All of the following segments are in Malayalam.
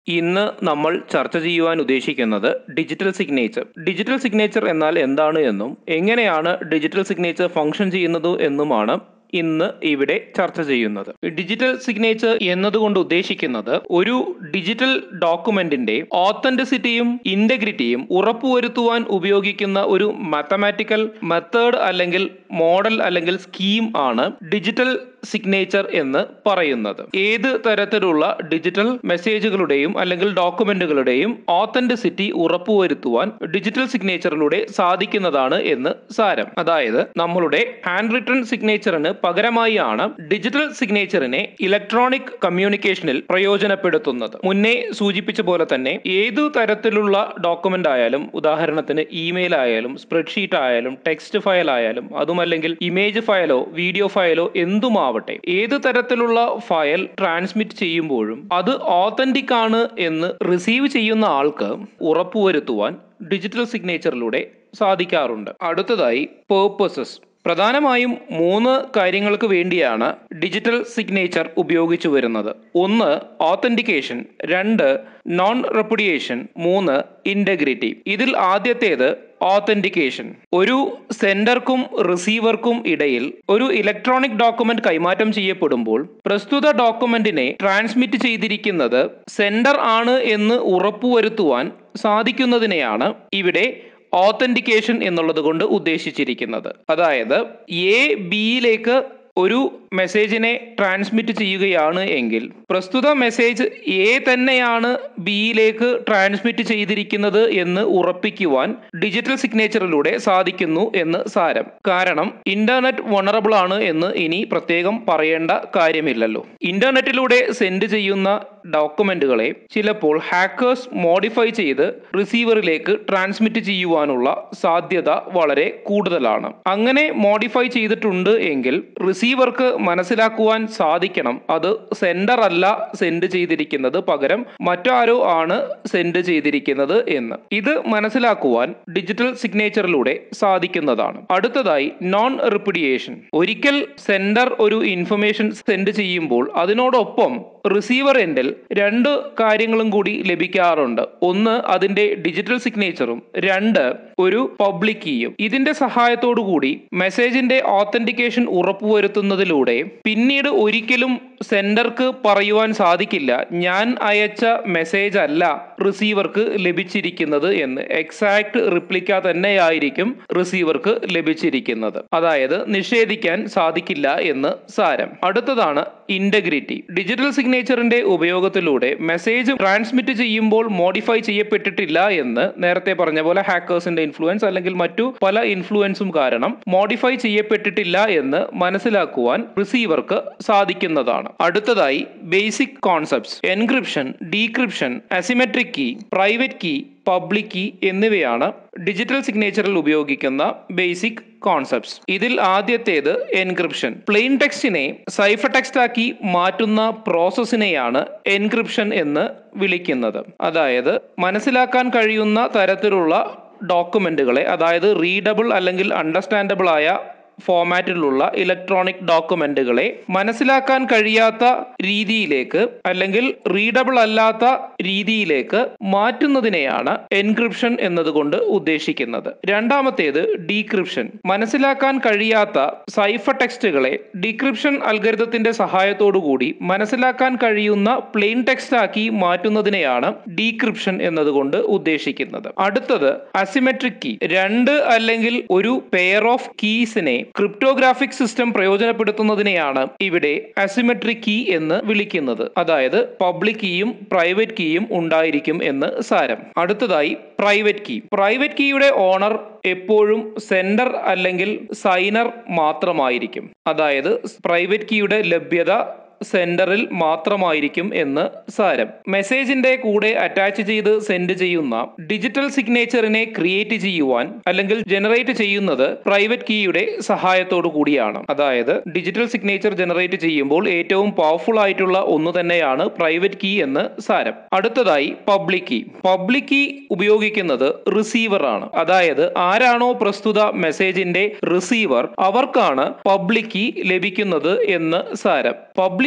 ഇന്ന് നമ്മൾ ചർച്ച ചെയ്യുവാൻ ഉദ്ദേശിക്കുന്നത് ഡിജിറ്റൽ സിഗ്നേച്ചർ ഡിജിറ്റൽ സിഗ്നേച്ചർ എന്നാൽ എന്താണ് എന്നും എങ്ങനെയാണ് ഡിജിറ്റൽ സിഗ്നേച്ചർ ഫംഗ്ഷൻ ചെയ്യുന്നത് എന്നുമാണ് ഇന്ന് ഇവിടെ ചർച്ച ചെയ്യുന്നത് ഡിജിറ്റൽ സിഗ്നേച്ചർ എന്നതുകൊണ്ട് ഉദ്ദേശിക്കുന്നത് ഒരു ഡിജിറ്റൽ ഡോക്യുമെന്റിന്റെ ഓത്തന്റിസിറ്റിയും ഇന്റഗ്രിറ്റിയും ഉറപ്പുവരുത്തുവാൻ ഉപയോഗിക്കുന്ന ഒരു മാത്തമാറ്റിക്കൽ മെത്തേഡ് അല്ലെങ്കിൽ മോഡൽ അല്ലെങ്കിൽ സ്കീം ആണ് ഡിജിറ്റൽ സിഗ്നേച്ചർ എന്ന് പറയുന്നത് ഏത് തരത്തിലുള്ള ഡിജിറ്റൽ മെസ്സേജുകളുടെയും അല്ലെങ്കിൽ ഡോക്യുമെന്റുകളുടെയും ഓത്തന്റിസിറ്റി ഉറപ്പുവരുത്തുവാൻ ഡിജിറ്റൽ സിഗ്നേച്ചറിലൂടെ സാധിക്കുന്നതാണ് എന്ന് സാരം അതായത് നമ്മളുടെ ഹാൻഡ് റിട്ടൺ സിഗ്നേച്ചറിന് പകരമായി ആണ് ഡിജിറ്റൽ സിഗ്നേച്ചറിനെ ഇലക്ട്രോണിക് കമ്മ്യൂണിക്കേഷനിൽ പ്രയോജനപ്പെടുത്തുന്നത് മുന്നേ സൂചിപ്പിച്ച പോലെ തന്നെ ഏതു തരത്തിലുള്ള ഡോക്യുമെന്റ് ആയാലും ഉദാഹരണത്തിന് ഇമെയിൽ ആയാലും സ്പ്രെഡ്ഷീറ്റ് ആയാലും ടെക്സ്റ്റ് ഫയൽ ആയാലും അതുമല്ലെങ്കിൽ ഇമേജ് ഫയലോ വീഡിയോ ഫയലോ എന്തുമാവട്ടെ ഏത് തരത്തിലുള്ള ഫയൽ ട്രാൻസ്മിറ്റ് ചെയ്യുമ്പോഴും അത് ഓത്തന്റിക് ആണ് എന്ന് റിസീവ് ചെയ്യുന്ന ആൾക്ക് ഉറപ്പുവരുത്തുവാൻ ഡിജിറ്റൽ സിഗ്നേച്ചറിലൂടെ സാധിക്കാറുണ്ട് അടുത്തതായി പേർപ്പസസ് പ്രധാനമായും മൂന്ന് കാര്യങ്ങൾക്ക് വേണ്ടിയാണ് ഡിജിറ്റൽ സിഗ്നേച്ചർ ഉപയോഗിച്ചു വരുന്നത് ഒന്ന് ഓത്തന്റിക്കേഷൻ രണ്ട് നോൺ റെപ്പുഡിയേഷൻ മൂന്ന് ഇന്റഗ്രിറ്റി ഇതിൽ ആദ്യത്തേത് ഓത്തന്റിക്കേഷൻ ഒരു സെൻഡർക്കും റിസീവർക്കും ഇടയിൽ ഒരു ഇലക്ട്രോണിക് ഡോക്യുമെന്റ് കൈമാറ്റം ചെയ്യപ്പെടുമ്പോൾ പ്രസ്തുത ഡോക്യുമെന്റിനെ ട്രാൻസ്മിറ്റ് ചെയ്തിരിക്കുന്നത് സെൻഡർ ആണ് എന്ന് ഉറപ്പുവരുത്തുവാൻ സാധിക്കുന്നതിനെയാണ് ഇവിടെ ഓത്തന്റിക്കേഷൻ എന്നുള്ളത് കൊണ്ട് ഉദ്ദേശിച്ചിരിക്കുന്നത് അതായത് എ ബിയിലേക്ക് ഒരു മെസ്സേജിനെ ട്രാൻസ്മിറ്റ് ചെയ്യുകയാണ് എങ്കിൽ പ്രസ്തുത മെസ്സേജ് എ തന്നെയാണ് ബിയിലേക്ക് ട്രാൻസ്മിറ്റ് ചെയ്തിരിക്കുന്നത് എന്ന് ഉറപ്പിക്കുവാൻ ഡിജിറ്റൽ സിഗ്നേച്ചറിലൂടെ സാധിക്കുന്നു എന്ന് സാരം കാരണം ഇന്റർനെറ്റ് വണറബിൾ ആണ് എന്ന് ഇനി പ്രത്യേകം പറയേണ്ട കാര്യമില്ലല്ലോ ഇന്റർനെറ്റിലൂടെ സെൻഡ് ചെയ്യുന്ന ഡോക്യുമെന്റുകളെ ചിലപ്പോൾ ഹാക്കേഴ്സ് മോഡിഫൈ ചെയ്ത് റിസീവറിലേക്ക് ട്രാൻസ്മിറ്റ് ചെയ്യുവാനുള്ള സാധ്യത വളരെ കൂടുതലാണ് അങ്ങനെ മോഡിഫൈ ചെയ്തിട്ടുണ്ട് എങ്കിൽ റിസീവർക്ക് മനസ്സിലാക്കുവാൻ സാധിക്കണം അത് സെൻഡർ അല്ല സെൻഡ് ചെയ്തിരിക്കുന്നത് പകരം മറ്റാരോ ആണ് സെൻഡ് ചെയ്തിരിക്കുന്നത് എന്ന് ഇത് മനസ്സിലാക്കുവാൻ ഡിജിറ്റൽ സിഗ്നേച്ചറിലൂടെ സാധിക്കുന്നതാണ് അടുത്തതായി നോൺ റിപ്പിഡിയേഷൻ ഒരിക്കൽ സെൻഡർ ഒരു ഇൻഫർമേഷൻ സെൻഡ് ചെയ്യുമ്പോൾ അതിനോടൊപ്പം റിസീവർ എൻഡിൽ രണ്ട് കാര്യങ്ങളും കൂടി ലഭിക്കാറുണ്ട് ഒന്ന് അതിന്റെ ഡിജിറ്റൽ സിഗ്നേച്ചറും രണ്ട് ഒരു പബ്ലിക് കീയും ഇതിന്റെ സഹായത്തോടു കൂടി മെസ്സേജിന്റെ ഓത്തന്റിക്കേഷൻ ഉറപ്പുവരുത്തുന്നതിലൂടെ പിന്നീട് ഒരിക്കലും സെൻഡർക്ക് പറയുവാൻ സാധിക്കില്ല ഞാൻ അയച്ച മെസ്സേജ് അല്ല റിസീവർക്ക് ലഭിച്ചിരിക്കുന്നത് എന്ന് എക്സാക്ട് റിപ്ലിക്ക തന്നെയായിരിക്കും റിസീവർക്ക് ലഭിച്ചിരിക്കുന്നത് അതായത് നിഷേധിക്കാൻ സാധിക്കില്ല എന്ന് സാരം അടുത്തതാണ് ഇന്റഗ്രിറ്റി ഡിജിറ്റൽ സിഗ്നേച്ചറിന്റെ ഉപയോഗത്തിലൂടെ മെസ്സേജ് ട്രാൻസ്മിറ്റ് ചെയ്യുമ്പോൾ മോഡിഫൈ ചെയ്യപ്പെട്ടിട്ടില്ല എന്ന് നേരത്തെ പറഞ്ഞ പോലെ ഹാക്കേഴ്സിന്റെ ഇൻഫ്ലുവൻസ് അല്ലെങ്കിൽ മറ്റു പല ഇൻഫ്ലുവൻസും കാരണം മോഡിഫൈ ചെയ്യപ്പെട്ടിട്ടില്ല എന്ന് മനസ്സിലാക്കുവാൻ റിസീവർക്ക് സാധിക്കുന്നതാണ് അടുത്തതായി basic concepts encryption decryption asymmetric key private key public key എന്നിവയാണ് ഡിജിറ്റൽ സിഗ്നേച്ചറിൽ ഉപയോഗിക്കുന്ന ബേസിക് കോൺസെപ്റ്റ്സ് ഇതിൽ ആദ്യത്തേത് എൻക്രിപ്ഷൻ പ്ലെയിൻ ടെക്സ്റ്റിനെ സൈഫർ ടെക്സ്റ്റ് ആക്കി മാറ്റുന്ന പ്രോസസ്സിനെയാണ് എൻക്രിപ്ഷൻ എന്ന് വിളിക്കുന്നത് അതായത് മനസ്സിലാക്കാൻ കഴിയുന്ന തരത്തിലുള്ള ഡോക്യുമെന്റുകളെ അതായത് റീഡബിൾ അല്ലെങ്കിൽ അണ്ടർസ്റ്റാൻഡബിൾ ആയ ഫോമാറ്റിലുള്ള ഇലക്ട്രോണിക് ഡോക്യുമെന്റുകളെ മനസ്സിലാക്കാൻ കഴിയാത്ത രീതിയിലേക്ക് അല്ലെങ്കിൽ റീഡബിൾ അല്ലാത്ത രീതിയിലേക്ക് മാറ്റുന്നതിനെയാണ് എൻക്രിപ്ഷൻ എന്നതുകൊണ്ട് ഉദ്ദേശിക്കുന്നത് രണ്ടാമത്തേത് ഡീക്രിപ്ഷൻ മനസ്സിലാക്കാൻ കഴിയാത്ത സൈഫർ ടെക്സ്റ്റുകളെ ഡീക്രിപ്ഷൻ അൽഗരിതത്തിന്റെ സഹായത്തോടുകൂടി മനസ്സിലാക്കാൻ കഴിയുന്ന പ്ലെയിൻ ടെക്സ്റ്റ് ആക്കി മാറ്റുന്നതിനെയാണ് ഡീക്രിപ്ഷൻ എന്നതുകൊണ്ട് ഉദ്ദേശിക്കുന്നത് അടുത്തത് അസിമെട്രിക് കീ രണ്ട് അല്ലെങ്കിൽ ഒരു പെയർ ഓഫ് കീസിനെ ക്രിപ്റ്റോഗ്രാഫിക് സിസ്റ്റം പ്രയോജനപ്പെടുത്തുന്നതിനെയാണ് ഇവിടെ അസിമെട്രിക് കീ എന്ന് വിളിക്കുന്നത് അതായത് പബ്ലിക് കീയും പ്രൈവറ്റ് കീയും ഉണ്ടായിരിക്കും എന്ന് സാരം അടുത്തതായി പ്രൈവറ്റ് കീ പ്രൈവറ്റ് കീയുടെ ഓണർ എപ്പോഴും സെൻഡർ അല്ലെങ്കിൽ സൈനർ മാത്രമായിരിക്കും അതായത് പ്രൈവറ്റ് കീയുടെ ലഭ്യത സെൻഡറിൽ മാത്രമായിരിക്കും എന്ന് സാരം മെസ്സേജിന്റെ കൂടെ അറ്റാച്ച് ചെയ്ത് സെൻഡ് ചെയ്യുന്ന ഡിജിറ്റൽ സിഗ്നേച്ചറിനെ ക്രിയേറ്റ് ചെയ്യുവാൻ അല്ലെങ്കിൽ ജനറേറ്റ് ചെയ്യുന്നത് പ്രൈവറ്റ് കീയുടെ സഹായത്തോടു കൂടിയാണ് അതായത് ഡിജിറ്റൽ സിഗ്നേച്ചർ ജനറേറ്റ് ചെയ്യുമ്പോൾ ഏറ്റവും പവർഫുൾ ആയിട്ടുള്ള ഒന്ന് തന്നെയാണ് പ്രൈവറ്റ് കീ എന്ന് സാരം അടുത്തതായി പബ്ലിക് കീ പബ്ലിക് കീ ഉപയോഗിക്കുന്നത് റിസീവർ ആണ് അതായത് ആരാണോ പ്രസ്തുത മെസ്സേജിന്റെ റിസീവർ അവർക്കാണ് പബ്ലിക് കീ ലഭിക്കുന്നത് എന്ന് സാരം പബ്ലിക്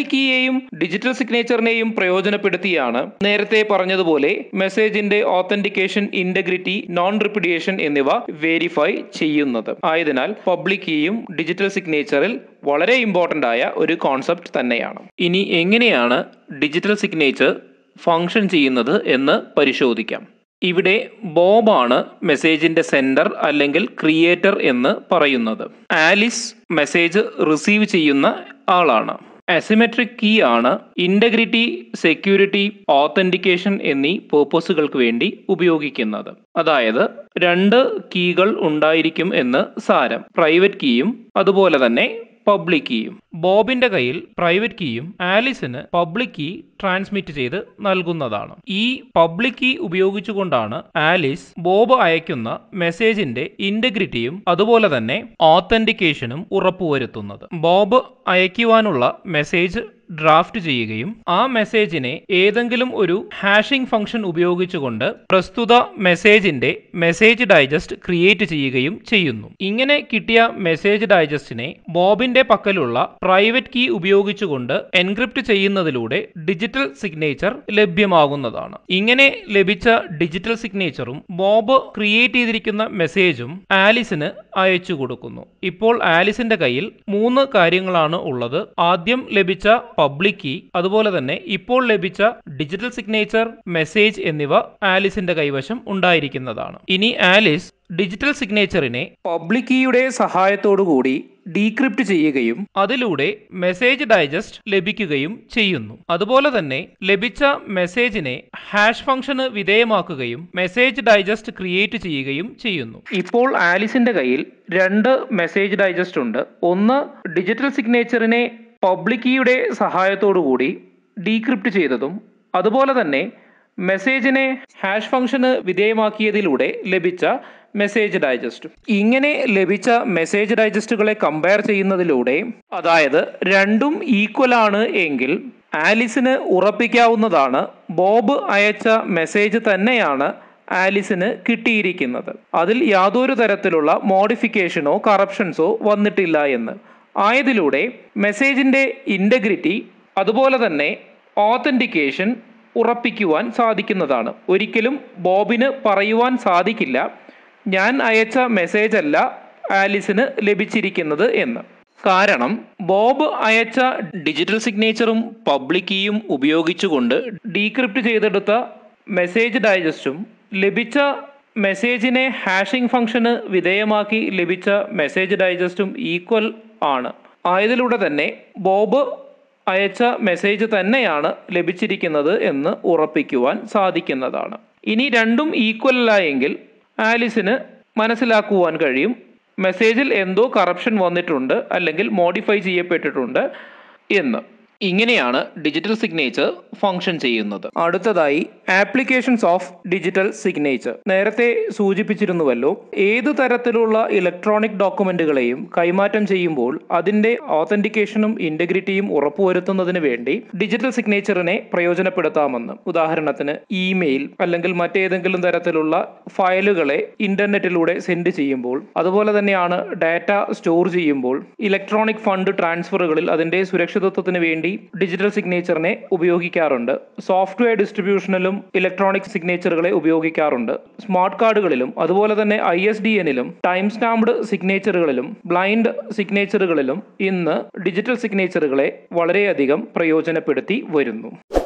പബ്ലിക് കീയെയും ഡിജിറ്റൽ സിഗ്നേച്ചറിനെയും പ്രയോജനപ്പെടുത്തിയാണ് നേരത്തെ പറഞ്ഞതുപോലെ മെസ്സേജിന്റെ ഓത്തന്റിക്കേഷൻ ഇന്റഗ്രിറ്റി നോൺ റിപ്പിഡിയേഷൻ എന്നിവ വെരിഫൈ ചെയ്യുന്നത് ആയതിനാൽ പബ്ലിക് കീയും ഡിജിറ്റൽ സിഗ്നേച്ചറിൽ വളരെ ഇമ്പോർട്ടൻ്റ് ആയ ഒരു കോൺസെപ്റ്റ് തന്നെയാണ് ഇനി എങ്ങനെയാണ് ഡിജിറ്റൽ സിഗ്നേച്ചർ ഫങ്ഷൻ ചെയ്യുന്നത് എന്ന് പരിശോധിക്കാം ഇവിടെ ബോബാണ് മെസ്സേജിന്റെ സെൻഡർ അല്ലെങ്കിൽ ക്രിയേറ്റർ എന്ന് പറയുന്നത് ആലിസ് മെസ്സേജ് റിസീവ് ചെയ്യുന്ന ആളാണ് അസിമെട്രിക് കീ ആണ് ഇന്റഗ്രിറ്റി സെക്യൂരിറ്റി ഓത്തന്റിക്കേഷൻ എന്നീ പേർപ്പസുകൾക്ക് വേണ്ടി ഉപയോഗിക്കുന്നത് അതായത് രണ്ട് കീകൾ ഉണ്ടായിരിക്കും എന്ന് സാരം പ്രൈവറ്റ് കീയും അതുപോലെ തന്നെ പബ്ലിക് കീയും ബോബിന്റെ കയ്യിൽ പ്രൈവറ്റ് കീയും ആലിസിന് പബ്ലിക് കീ ട്രാൻസ്മിറ്റ് ചെയ്ത് നൽകുന്നതാണ് ഈ പബ്ലിക് കീ ഉപയോഗിച്ചുകൊണ്ടാണ് ആലിസ് ബോബ് അയക്കുന്ന മെസ്സേജിന്റെ ഇന്റഗ്രിറ്റിയും അതുപോലെ തന്നെ ഓത്തന്റിക്കേഷനും ഉറപ്പുവരുത്തുന്നത് ബോബ് അയക്കുവാനുള്ള മെസ്സേജ് ഡ്രാഫ്റ്റ് ചെയ്യുകയും ആ മെസ്സേജിനെ ഏതെങ്കിലും ഒരു ഹാഷിംഗ് ഫംഗ്ഷൻ ഉപയോഗിച്ചുകൊണ്ട് പ്രസ്തുത മെസ്സേജിന്റെ മെസ്സേജ് ഡൈജസ്റ്റ് ക്രിയേറ്റ് ചെയ്യുകയും ചെയ്യുന്നു ഇങ്ങനെ കിട്ടിയ മെസ്സേജ് ഡൈജസ്റ്റിനെ ബോബിന്റെ പക്കലുള്ള പ്രൈവറ്റ് കീ ഉപയോഗിച്ചുകൊണ്ട് എൻക്രിപ്റ്റ് ചെയ്യുന്നതിലൂടെ ഡിജിറ്റൽ സിഗ്നേച്ചർ ലഭ്യമാകുന്നതാണ് ഇങ്ങനെ ലഭിച്ച ഡിജിറ്റൽ സിഗ്നേച്ചറും ബോബ് ക്രിയേറ്റ് ചെയ്തിരിക്കുന്ന മെസ്സേജും ആലിസിന് അയച്ചു കൊടുക്കുന്നു ഇപ്പോൾ ആലിസിന്റെ കയ്യിൽ മൂന്ന് കാര്യങ്ങളാണ് ഉള്ളത് ആദ്യം ലഭിച്ച പബ്ലിക് കീ അതുപോലെ തന്നെ ഇപ്പോൾ ലഭിച്ച ഡിജിറ്റൽ സിഗ്നേച്ചർ മെസ്സേജ് എന്നിവ ആലിസിന്റെ കൈവശം ഉണ്ടായിരിക്കുന്നതാണ് ഇനി ആലിസ് ഡിജിറ്റൽ സിഗ്നേച്ചറിനെ പബ്ലിക് കീയുടെ സഹായത്തോടു കൂടി ഡീക്രിപ്റ്റ് ചെയ്യുകയും അതിലൂടെ മെസ്സേജ് ഡൈജസ്റ്റ് ലഭിക്കുകയും ചെയ്യുന്നു അതുപോലെ തന്നെ ലഭിച്ച മെസ്സേജിനെ ഹാഷ് ഫംഗ്ഷന് വിധേയമാക്കുകയും മെസ്സേജ് ഡൈജസ്റ്റ് ക്രിയേറ്റ് ചെയ്യുകയും ചെയ്യുന്നു ഇപ്പോൾ ആലിസിന്റെ കയ്യിൽ രണ്ട് മെസ്സേജ് ഡൈജസ്റ്റ് ഉണ്ട് ഒന്ന് ഡിജിറ്റൽ സിഗ്നേച്ചറിനെ പബ്ലിക് കീയുടെ സഹായത്തോടു കൂടി ഡീക്രിപ്റ്റ് ചെയ്തതും അതുപോലെ തന്നെ മെസ്സേജിനെ ഹാഷ് ഫംഗ്ഷന് വിധേയമാക്കിയതിലൂടെ ലഭിച്ച മെസ്സേജ് ഡൈജസ്റ്റ് ഇങ്ങനെ ലഭിച്ച മെസ്സേജ് ഡൈജസ്റ്റുകളെ കമ്പയർ ചെയ്യുന്നതിലൂടെ അതായത് രണ്ടും ഈക്വൽ ആണ് എങ്കിൽ ആലിസിന് ഉറപ്പിക്കാവുന്നതാണ് ബോബ് അയച്ച മെസ്സേജ് തന്നെയാണ് ആലിസിന് കിട്ടിയിരിക്കുന്നത് അതിൽ യാതൊരു തരത്തിലുള്ള മോഡിഫിക്കേഷനോ കറപ്ഷൻസോ വന്നിട്ടില്ല എന്ന് ആയതിലൂടെ മെസ്സേജിന്റെ ഇൻറ്റഗ്രിറ്റി അതുപോലെ തന്നെ ഓത്തൻറ്റിക്കേഷൻ ഉറപ്പിക്കുവാൻ സാധിക്കുന്നതാണ് ഒരിക്കലും ബോബിന് പറയുവാൻ സാധിക്കില്ല ഞാൻ അയച്ച മെസ്സേജ് അല്ല ആലിസിന് ലഭിച്ചിരിക്കുന്നത് എന്ന് കാരണം ബോബ് അയച്ച ഡിജിറ്റൽ സിഗ്നേച്ചറും പബ്ലിക് കീയും ഉപയോഗിച്ചുകൊണ്ട് ഡീക്രിപ്റ്റ് ചെയ്തെടുത്ത മെസ്സേജ് ഡൈജസ്റ്റും ലഭിച്ച മെസ്സേജിനെ ഹാഷിംഗ് ഫംഗ്ഷന് വിധേയമാക്കി ലഭിച്ച മെസ്സേജ് ഡൈജസ്റ്റും ഈക്വൽ ആണ് ആയതിലൂടെ തന്നെ ബോബ് അയച്ച മെസ്സേജ് തന്നെയാണ് ലഭിച്ചിരിക്കുന്നത് എന്ന് ഉറപ്പിക്കുവാൻ സാധിക്കുന്നതാണ് ഇനി രണ്ടും ഈക്വൽ അല്ല എങ്കിൽ ആലിസിന് മനസ്സിലാക്കുവാൻ കഴിയും മെസ്സേജിൽ എന്തോ കറപ്ഷൻ വന്നിട്ടുണ്ട് അല്ലെങ്കിൽ മോഡിഫൈ ചെയ്യപ്പെട്ടിട്ടുണ്ട് എന്ന് ഇങ്ങനെയാണ് ഡിജിറ്റൽ സിഗ്നേച്ചർ ഫങ്ഷൻ ചെയ്യുന്നത് അടുത്തതായി ആപ്ലിക്കേഷൻസ് ഓഫ് ഡിജിറ്റൽ സിഗ്നേച്ചർ നേരത്തെ സൂചിപ്പിച്ചിരുന്നുവല്ലോ ഏതു തരത്തിലുള്ള ഇലക്ട്രോണിക് ഡോക്യുമെന്റുകളെയും കൈമാറ്റം ചെയ്യുമ്പോൾ അതിന്റെ ഓത്തന്റിക്കേഷനും ഇന്റഗ്രിറ്റിയും ഉറപ്പുവരുത്തുന്നതിന് വേണ്ടി ഡിജിറ്റൽ സിഗ്നേച്ചറിനെ പ്രയോജനപ്പെടുത്താമെന്ന് ഉദാഹരണത്തിന് ഇമെയിൽ അല്ലെങ്കിൽ മറ്റേതെങ്കിലും തരത്തിലുള്ള ഫയലുകളെ ഇന്റർനെറ്റിലൂടെ സെൻഡ് ചെയ്യുമ്പോൾ അതുപോലെ തന്നെയാണ് ഡാറ്റ സ്റ്റോർ ചെയ്യുമ്പോൾ ഇലക്ട്രോണിക് ഫണ്ട് ട്രാൻസ്ഫറുകളിൽ അതിന്റെ സുരക്ഷിതത്വത്തിന് വേണ്ടി ഡിജിറ്റൽ സിഗ്നേച്ചറിനെ ഉപയോഗിക്കാറുണ്ട് സോഫ്റ്റ്വെയർ ഡിസ്ട്രിബ്യൂഷനിലും ഇലക്ട്രോണിക് സിഗ്നേച്ചറുകളെ ഉപയോഗിക്കാറുണ്ട് സ്മാർട്ട് കാർഡുകളിലും അതുപോലെ തന്നെ ഐ എസ് ഡി എന്നിലും ടൈം സ്റ്റാമ്പ്ഡ് സിഗ്നേച്ചറുകളിലും ബ്ലൈൻഡ് സിഗ്നേച്ചറുകളിലും ഇന്ന് ഡിജിറ്റൽ സിഗ്നേച്ചറുകളെ വളരെയധികം പ്രയോജനപ്പെടുത്തി വരുന്നു